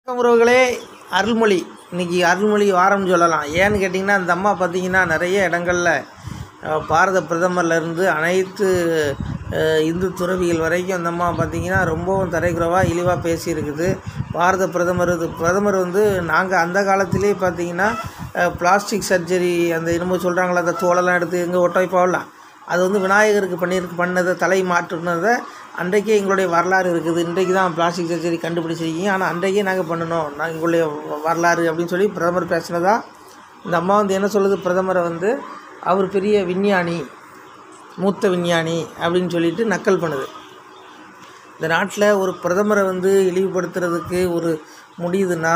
வணக்கம் உறவுகளே அருள்மொழி இன்னைக்கு அருள்மொழி வாரம்னு சொல்லலாம் ஏன்னு கேட்டிங்கன்னா அந்த அம்மா பார்த்தீங்கன்னா நிறைய இடங்களில் அஹ், பாரத பிரதமர்லேருந்து அனைத்து அஹ், இந்து துறவிகள் வரைக்கும் அந்த அம்மா பார்த்தீங்கன்னா ரொம்பவும் தரைக்குறவாக இழிவாக பேசியிருக்குது பாரத பிரதமர் இது பிரதமர் வந்து நாங்கள் அந்த காலத்திலே பார்த்தீங்கன்னா பிளாஸ்டிக் சர்ஜரி அந்த என்னமோ சொல்கிறாங்களா அந்த தோலெல்லாம் எடுத்து எங்கே ஒட்ட வைப்பாவலாம் அது வந்து விநாயகருக்கு பண்ணியிருக்கு பண்ணதை தலை மாற்றுனதை அன்றைக்கே எங்களுடைய வரலாறு இருக்குது இன்றைக்கு தான் பிளாஸ்டிக் சர்ஜரி கண்டுபிடிச்சிருக்கீங்க ஆனால் அன்றைக்கே நாங்கள் பண்ணணும் நான் எங்களுடைய வ- வரலாறு அப்படின்னு சொல்லி பிரதமர் பேசினதா இந்த அம்மா வந்து என்ன சொல்லுது பிரதமரை வந்து அவர் பெரிய விஞ்ஞானி மூத்த விஞ்ஞானி அப்படின்னு சொல்லிட்டு நக்கல் பண்ணுது இந்த நாட்டில் ஒரு பிரதமரை வந்து இழிவுபடுத்துறதுக்கு ஒரு முடியுதுன்னா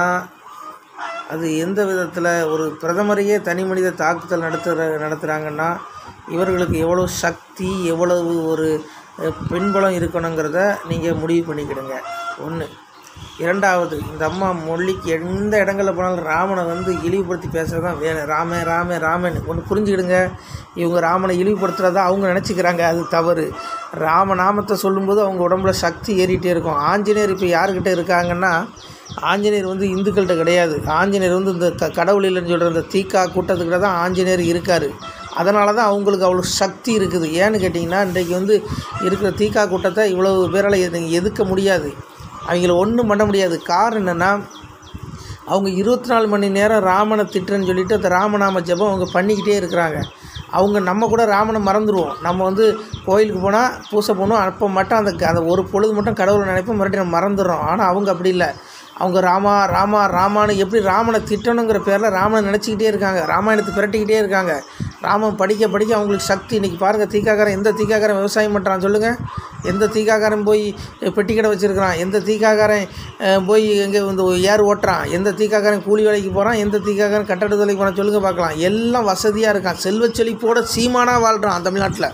அது எந்த விதத்தில் ஒரு பிரதமரையே தனி மனித தாக்குதல் நடத்துகிற நடத்துகிறாங்கன்னா இவர்களுக்கு எவ்வளோ சக்தி எவ்வளவு ஒரு அஹ், பின்புலம் இருக்கணுங்கிறத நீங்கள் முடிவு பண்ணிக்கிடுங்க ஒன்று இரண்டாவது இந்த அம்மா மொழிக்கு எந்த இடங்களில் போனாலும் ராமனை வந்து இழிவுபடுத்தி பேசுகிறது தான் வேலை ராமன் ராமன் ராமன் ஒன்று புரிஞ்சுக்கிடுங்க இவங்க ராமனை இழிவுபடுத்துகிறதா அவங்க நினச்சிக்கிறாங்க அது தவறு ராமநாமத்தை சொல்லும்போது அவங்க உடம்புல சக்தி ஏறிட்டே இருக்கும் ஆஞ்சநேயர் இப்போ யாருக்கிட்ட இருக்காங்கன்னா ஆஞ்சநேயர் வந்து இந்துக்கள்கிட்ட கிடையாது ஆஞ்சநேயர் வந்து இந்த க கடவுள் இல்லைன்னு சொல்கிற இந்த தீக்கா கூட்டத்துக்கிட்ட தான் ஆஞ்சநேயர் இருக்கார் அதனால தான் அவங்களுக்கு அவ்வளோ சக்தி இருக்குது ஏன்னு கேட்டிங்கன்னா இன்றைக்கு வந்து இருக்கிற தீக்கா கூட்டத்தை இவ்வளவு பேரால் எது- எதிர்க்க முடியாது அவங்கள ஒன்றும் பண்ண முடியாது காரணம் என்னென்னா அவங்க இருபத்தி நாலு மணி நேரம் ராமனை திட்டுறேன்னு சொல்லிட்டு அந்த ராமநாம ஜெபம் அவங்க பண்ணிக்கிட்டே இருக்கிறாங்க அவங்க நம்ம கூட ராமனை மறந்துடுவோம் நம்ம வந்து கோயிலுக்கு போனால் பூசை பண்ணுவோம் அப்போ மட்டும் அந்த அந்த ஒரு பொழுது மட்டும் கடவுளை நினைப்போம் மறுபடியும் நம்ம மறந்துடுறோம் ஆனால் அவங்க அப்படி இல்லை அவங்க ராமா ராமா ராமான்னு எப்படி ராமனை திட்டணுங்கிற பேரில் ராமனை நினச்சிக்கிட்டே இருக்காங்க ராமாயணத்தை பிரட்டிக்கிட்டே இருக்காங்க ராமன் படிக்க படிக்க அவங்களுக்கு சக்தி இன்றைக்கி பாருங்கள் தீக்காக்காரன் எந்த தீக்காக்காரன் விவசாயம் பண்ணுறான் சொல்லுங்கள் எந்த தீக்காக்காரன் போய் பெட்டி கடை வச்சுருக்கிறான் எந்த தீக்காக்காரன் அஹ், போய் எங்கே வந்து ஏர் ஓட்டுறான் எந்த தீக்காக்காரன் கூலி வேலைக்கு போகிறான் எந்த தீக்காக்காரன் கட்டட வேலைக்கு போகிறான் சொல்லுங்கள் பார்க்கலாம் எல்லாம் வசதியாக இருக்கான் செல்வச் செழிப்போட சீமானாக வாழ்கிறான் தமிழ்நாட்டில்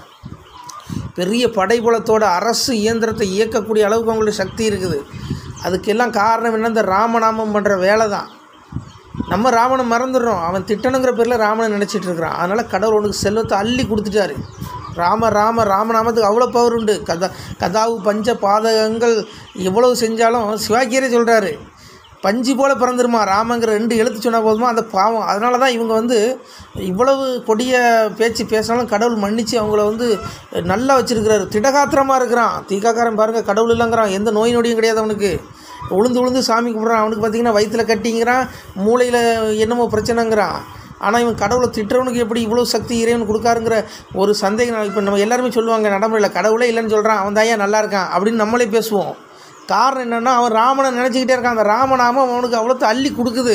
பெரிய படைபலத்தோட அரசு இயந்திரத்தை இயக்கக்கூடிய அளவுக்கு அவங்களுக்கு சக்தி இருக்குது அதுக்கெல்லாம் காரணம் என்ன இந்த ராமநாமம் பண்ணுற வேலை தான் நம்ம ராமனை மறந்துடுறோம் அவன் திட்டணுங்கிற பேரில் ராமனை நினச்சிட்டு இருக்கிறான் அதனால் கடவுள் உனக்கு செல்வத்தை அள்ளி கொடுத்துட்டாரு ராம ராம ராமநாமத்துக்கு அவ்வளோ பவர் உண்டு கதா கதாவு பஞ்ச பாதகங்கள் எவ்வளவு செஞ்சாலும் சிவாக்கியரே சொல்கிறாரு பஞ்சு போல் பிறந்துருமா ராமங்கிற ரெண்டு எழுத்து சொன்னால் போதுமா அந்த பாவம் அதனால தான் இவங்க வந்து இவ்வளவு கொடிய பேச்சு பேசினாலும் கடவுள் மன்னித்து அவங்கள வந்து நல்லா வச்சுருக்கிறாரு திடகாத்திரமாக இருக்கிறான் தீக்காக்காரன் பாருங்கள் கடவுள் இல்லைங்கிறான் எந்த நோய் நொடியும் கிடையாது அவனுக்கு உளுந்து உளுந்து சாமி கும்பிட்றான் அவனுக்கு பார்த்தீங்கன்னா வயிற்றில் கட்டிங்கிறான் மூளையில் என்னமோ பிரச்சனைங்கிறான் ஆனால் இவன் கடவுளை திட்டுறவனுக்கு எப்படி இவ்வளோ சக்தி இறைவன் கொடுக்காருங்கிற ஒரு சந்தேகம் இப்போ நம்ம எல்லாருமே சொல்லுவாங்க நடைமுறையில் கடவுளே இல்லைன்னு சொல்கிறான் அவன் தான் ஏன் நல்லா இருக்கான் அப்படின்னு நம்மளே பேசுவோம் காரணம் என்னென்னா அவன் ராமனை நினச்சிக்கிட்டே இருக்கான் அந்த ராமநாமம் அவனுக்கு அவ்வளோத்து அள்ளி கொடுக்குது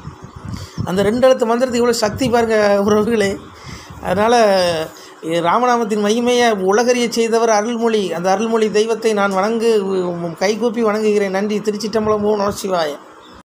அந்த ரெண்டு எழுத்து மந்திரத்துக்கு இவ்வளோ சக்தி பாருங்க உறவுகளே அதனால் ராமநாமத்தின் மகிமையை உலகறிய செய்தவர் அருள்மொழி அந்த அருள்மொழி தெய்வத்தை நான் வணங்கு கைகூப்பி வணங்குகிறேன் நன்றி திருச்சிட்டம்பலம் ஓ நம சிவாய